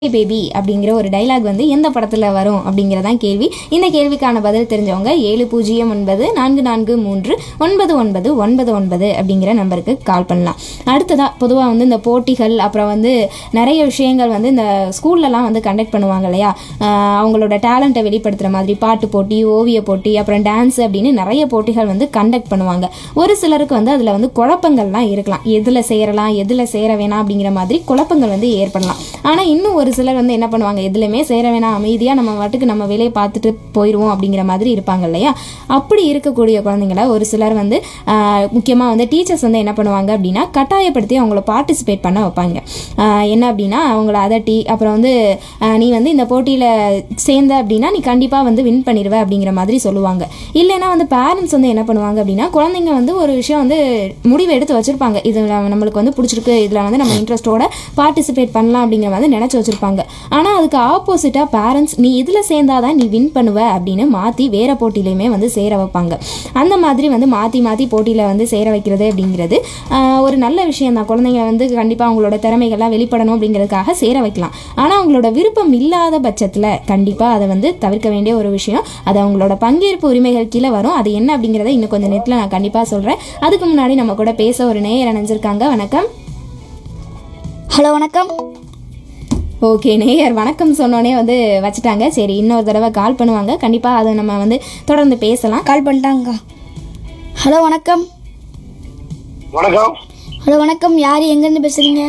Baby அப்படிங்கிற ஒரு dialogue வந்து எந்த படத்தில் வரும் அப்படிங்கிறதான் கேள்வி இந்த கேள்விக்கான பதில் தெரிஞ்சவங்க ஏழு பூஜ்ஜியம் ஒன்பது நான்கு நான்கு மூன்று ஒன்பது ஒன்பது ஒன்பது ஒன்பது அப்படிங்கிற நம்பருக்கு கால் பண்ணலாம் அடுத்ததாக பொதுவாக வந்து இந்த போட்டிகள் அப்புறம் வந்து நிறைய விஷயங்கள் வந்து இந்த ஸ்கூல்லலாம் வந்து கண்டக்ட் பண்ணுவாங்க இல்லையா ஆஹ் அவங்களோட டேலண்ட்டை வெளிப்படுத்துகிற மாதிரி பாட்டு போட்டி ஓவிய போட்டி அப்புறம் டான்ஸ் அப்படின்னு நிறைய போட்டிகள் வந்து கண்டக்ட் பண்ணுவாங்க ஒரு சிலருக்கு வந்து அதில் வந்து குழப்பங்கள்லாம் இருக்கலாம் எதில் சேரலாம் எதில் சேர வேணாம் அப்படிங்கிற மாதிரி குழப்பங்கள் வந்து ஏற்படலாம் ஆனால் இன்னும் ஒரு சிலர் வந்து என்ன பண்ணுவாங்க எதுலையுமே சேர வேணாம் அமைதியாக நம்ம வாட்டுக்கு நம்ம வேலையை பார்த்துட்டு போயிடுவோம் அப்படிங்கிற மாதிரி இருப்பாங்க இல்லையா அப்படி இருக்கக்கூடிய குழந்தைங்கள ஒரு சிலர் வந்து முக்கியமாக வந்து டீச்சர்ஸ் வந்து என்ன பண்ணுவாங்க அப்படின்னா கட்டாயப்படுத்தி அவங்கள பார்ட்டிசிபேட் பண்ண வைப்பாங்க ஆஹ் என்ன அப்படின்னா அவங்கள அதட்டி அப்புறம் வந்து ஆஹ் நீ வந்து இந்த போட்டியில் சேர்ந்த அப்படின்னா நீ கண்டிப்பாக வந்து வின் பண்ணிடுவ அப்படிங்கிற மாதிரி சொல்லுவாங்க இல்லைன்னா வந்து பேரண்ட்ஸ் வந்து என்ன பண்ணுவாங்க அப்படின்னா குழந்தைங்க வந்து ஒரு விஷயம் வந்து முடிவு எடுத்து வச்சுருப்பாங்க இதில் நம்மளுக்கு வந்து பிடிச்சிருக்கு இதில் வந்து நம்ம இன்ட்ரெஸ்ட்டோட பார்ட்டிசிபேட் பண்ணலாம் அப்படிங்கிற மாதிரி நினச்சி வச்சுருப்பாங்க ஆனால் அதுக்கு ஆப்போசிட்டாக பேரண்ட்ஸ் நீ இதில் சேர்ந்தாதான் நீ வின் பண்ணுவ அப்படின்னு மாற்றி வேற போட்டியிலையுமே வந்து சேர வைப்பாங்க அந்த மாதிரி வந்து மாற்றி மாற்றி போட்டியில் வந்து சேர வைக்கிறது அப்படிங்கிறது ஆஹ், ஒரு நல்ல விஷயம் தான் குழந்தைங்க வந்து கண்டிப்பாக அவங்களோட திறமைகள்லாம் வெளிப்படணும் அப்படிங்கிறதுக்காக சேர வைக்கலாம் ஆனால் அவங்களோட விருப்பம் இல்லாத பட்சத்தில் கண்டிப்பாக அதை வந்து தவிர்க்க வேண்டிய ஒரு விஷயம் அது அவங்களோட பங்கேற்பு உரிமைகள் கீழே வரும் அது என்ன அப்படிங்கிறத இன்னும் கொஞ்சம் நேரத்தில் நான் கண்டிப்பாக சொல்கிறேன் அதுக்கு முன்னாடி நம்ம கூட பேச ஒரு நேயர் அணைஞ்சிருக்காங்க வணக்கம் ஹலோ வணக்கம் ஓகே நேயர் வணக்கம் சொன்னோனே வந்து வச்சுட்டாங்க சரி இன்னொரு தடவை கால் பண்ணுவாங்க கண்டிப்பாக அதை நம்ம வந்து தொடர்ந்து பேசலாம் கால் பண்ணிட்டாங்கக்கா ஹலோ வணக்கம் வணக்கம் ஹலோ வணக்கம் யார் எங்கேருந்து பேசுகிறீங்க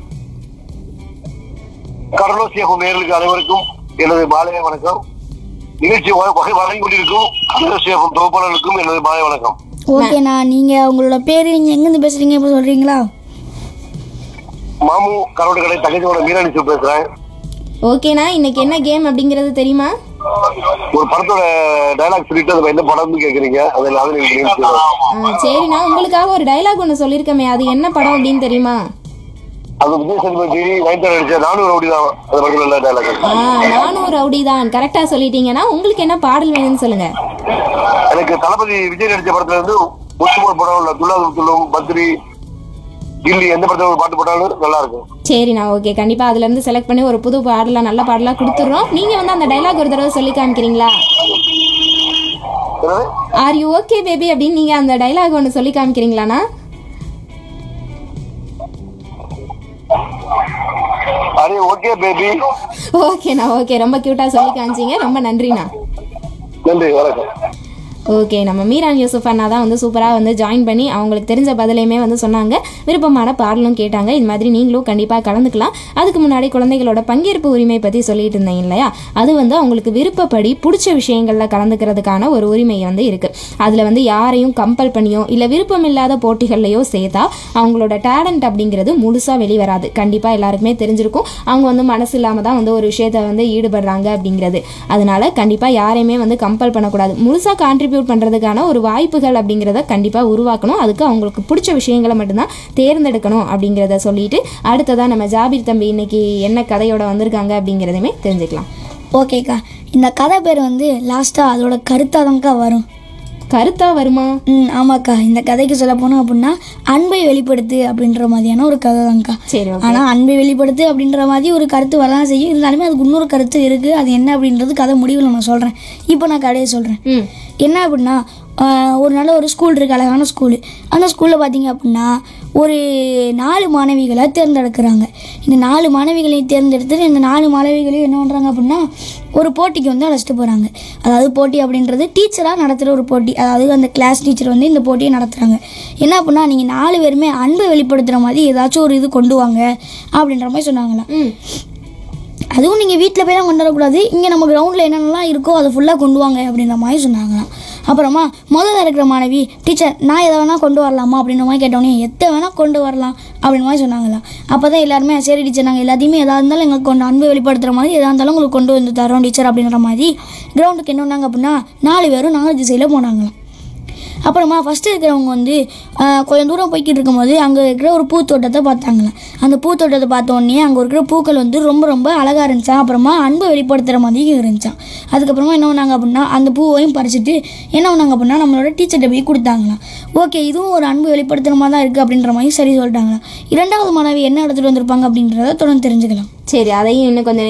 கடலூர் சேகம் நேர்களுக்கு அனைவருக்கும் எனது மாலை வணக்கம் நிகழ்ச்சி வ- வகை வழங்கி கொண்டிருக்கும் கடலூர் சேகம் தொகுப்பாளர்களுக்கும் எனது மாலை வணக்கம் ஓகேண்ணா நீங்கள் உங்களோட பேர் நீங்கள் எங்கேருந்து பேசுகிறீங்க இப்போ சொல்கிறீங்களா மாமு கரோடு கடை தங்கச்சியோட மீனாணி சிவ் பேசுறேன் ஓகேண்ணா இன்னைக்கு என்ன கேம் அப்படிங்கிறது தெரியுமா ஒரு படத்தோட டைலாக் சொல்லிட்டு அது என்ன படம்னு கேக்குறீங்க அதில் அது நீங்க நிகழ்ச்சி ஆ, சரிண்ணா உங்களுக்காக ஒரு டைலாக் ஒன்று சொல்லியிருக்கமே அது என்ன படம் அப்படின்னு தெரியுமா அது விஜய் சேதுபதி நயன்தாரா நடிச்ச நானும் ரவுடி தான் அந்த படத்துல உள்ள டைலாக் ஆ நானும் ரவுடி தான் கரெக்டாக சொல்லிட்டீங்கன்னா உங்களுக்கு என்ன பாடல் வேணும்னு சொல்லுங்க எனக்கு தளபதி விஜய் நடிச்ச படத்துல இருந்து முத்துமூர் படம் உள்ள துள்ளாது துள்ளும் பத்ரி கில்லி எந்த படத்துல ஒரு பாட்டு போட்டாலும் நல்லா இருக்கும் சரிண்ணா ஓகே கண்டிப்பாக அதுலேருந்து செலக்ட் பண்ணி ஒரு புது பாடலாக நல்ல பாடலாக கொடுத்துட்றோம் நீங்கள் வந்து அந்த டைலாக் ஒரு தடவை சொல்லி காமிக்கிறீங்களா என்னது? ஆர் யூ ஓகே பேபி அப்படின்னு நீங்கள் அந்த டைலாக் ஒன்று சொல்லி காமிக்கிறீங்களாண்ணா அரே ஓகே பேபி ஓகேண்ணா ஓகே ரொம்ப க்யூட்டாக சொல்லி காமிச்சிங்க ரொம்ப நன்றிண்ணா நன்றி வணக்கம் ஓகே நம்ம மீரான் யூசுப் அண்ணா தான் வந்து சூப்பராக வந்து ஜாயின் பண்ணி அவங்களுக்கு தெரிஞ்ச பதிலையுமே வந்து சொன்னாங்க விருப்பமான பாடலும் கேட்டாங்க இது மாதிரி நீங்களும் கண்டிப்பாக கலந்துக்கலாம் அதுக்கு முன்னாடி குழந்தைகளோட பங்கேற்பு உரிமை பற்றி சொல்லிட்டு இருந்தீங்க இல்லையா அது வந்து அவங்களுக்கு விருப்பப்படி பிடிச்ச விஷயங்களில் கலந்துக்கிறதுக்கான ஒரு உரிமை வந்து இருக்குது அதில் வந்து யாரையும் கம்பல் பண்ணியோ இல்லை விருப்பம் இல்லாத போட்டிகள்லையோ சேர்த்தா அவங்களோட டேலண்ட் அப்படிங்கிறது முழுசாக வெளிவராது கண்டிப்பாக எல்லாருக்குமே தெரிஞ்சிருக்கும் அவங்க வந்து மனசு இல்லாமல் தான் வந்து ஒரு விஷயத்தை வந்து ஈடுபடுறாங்க அப்படிங்கிறது அதனால கண்டிப்பாக யாரையுமே வந்து கம்பல் பண்ணக்கூடாது முழுசாக கான்ட்ரிபியூட் பண்ணுறதுக்கான ஒரு வாய்ப்புகள் அப்படிங்கிறத கண்டிப்பாக உருவாக்கணும் அதுக்கு அவங்களுக்கு பிடிச்ச விஷயங்களை மட்டும்தான் தேர்ந்தெடுக்கணும் அப்படிங்கிறத சொல்லிட்டு அடுத்ததாக நம்ம ஜாபீர் தம்பி இன்னைக்கு என்ன கதையோட வந்திருக்காங்க அப்படிங்கிறதுமே தெரிஞ்சுக்கலாம் ஓகேக்கா இந்த கதை பேர் வந்து லாஸ்ட்டாக அதோட கருத்தாக தான்க்கா வரும் கருத்தா வருமா ம் ஆமாக்கா இந்த கதைக்கு சொல்ல போனோம் அப்படின்னா அன்பை வெளிப்படுத்து அப்படின்ற மாதிரியான ஒரு கதை தான்க்கா சரி ஓகே ஆனால் அன்பை வெளிப்படுத்து அப்படின்ற மாதிரி ஒரு கருத்து வரலாம் செய்யும் இருந்தாலுமே அதுக்கு இன்னொரு கருத்து இருக்குது அது என்ன அப்படின்றது கதை முடிவில் நான் சொல்கிறேன் இப்போ நான் கதையை சொல்கிறேன் ம் என்ன அப்படின்னா ஆஹ், ஒரு நல்ல ஒரு ஸ்கூல் இருக்குது அழகான ஸ்கூலு அந்த ஸ்கூலில் பார்த்தீங்க அப்படின்னா ஒரு நாலு மாணவிகளை தேர்ந்தெடுக்கிறாங்க இந்த நாலு மாணவிகளையும் தேர்ந்தெடுத்து இந்த நாலு மாணவிகளையும் என்ன பண்ணுறாங்க அப்படின்னா ஒரு போட்டிக்கு வந்து அழைச்சிட்டு போகிறாங்க அதாவது போட்டி அப்படின்றது டீச்சராக நடத்துகிற ஒரு போட்டி அதாவது அந்த கிளாஸ் டீச்சர் வந்து இந்த போட்டியை நடத்துகிறாங்க என்ன அப்படின்னா நீங்கள் நாலு பேருமே அன்பை வெளிப்படுத்துகிற மாதிரி ஏதாச்சும் ஒரு இது கொண்டு வாங்க அப்படின்ற மாதிரி சொன்னாங்களாம் ம் அதுவும் நீங்கள் வீட்டில் போய் தான் கொண்டு வரக்கூடாது இங்கே நம்ம கிரவுண்டில் என்னென்னலாம் இருக்கோ அதை ஃபுல்லாக கொண்டு வாங்க அப்படின்ற மாதிரி சொன்னாங்களாம் அப்புறமா முதல்ல இருக்கிற மாணவி டீச்சர் நான் எதை வேணால் கொண்டு வரலாமா அப்படின்ற மாதிரி கேட்டோன்னே எத்தை வேணால் கொண்டு வரலாம் அப்படின்ற மாதிரி சொன்னாங்களாம் அப்போ தான் எல்லாருமே சரி டீச்சர் நாங்கள் எல்லாத்தையுமே எதாக இருந்தாலும் எங்களுக்கு கொண்டு அன்பு வெளிப்படுத்துகிற மாதிரி எதாக இருந்தாலும் உங்களுக்கு கொண்டு வந்து தரோம் டீச்சர் அப்படின்ற மாதிரி கிரவுண்டுக்கு என்ன பண்ணாங்க அப்படின்னா நாலு பேரும் நாலு திசையில் போனாங்களாம் அப்புறமா ஃபஸ்ட்டு இருக்கிறவங்க வந்து ஆஹ், கொஞ்சம் தூரம் போய்கிட்டு இருக்கும்போது அங்கே இருக்கிற ஒரு பூத்தோட்டத்தை பார்த்தாங்களாம் அந்த பூத்தோட்டத்தை பார்த்த உடனே அங்கே இருக்கிற பூக்கள் வந்து ரொம்ப ரொம்ப அழகாக இருந்துச்சான் அப்புறமா அன்பை வெளிப்படுத்துகிற மாதிரியும் இருந்துச்சான் அதுக்கப்புறமா என்ன பண்ணாங்க அப்படின்னா அந்த பூவையும் பறிச்சுட்டு என்ன பண்ணாங்க அப்படின்னா நம்மளோட டீச்சர்கிட்ட போய் கொடுத்தாங்களாம் ஓகே இதுவும் ஒரு அன்பு வெளிப்படுத்துகிற மாதிரி தான் இருக்குது அப்படின்ற மாதிரி சரி சொல்லிட்டாங்களாம் இரண்டாவது மாணவி என்ன எடுத்துகிட்டு வந்திருப்பாங்க அப்படின்றத தொடர்ந்து தெரிஞ்சுக்கலாம் சரி அதையும் இன்னும் கொஞ்சம்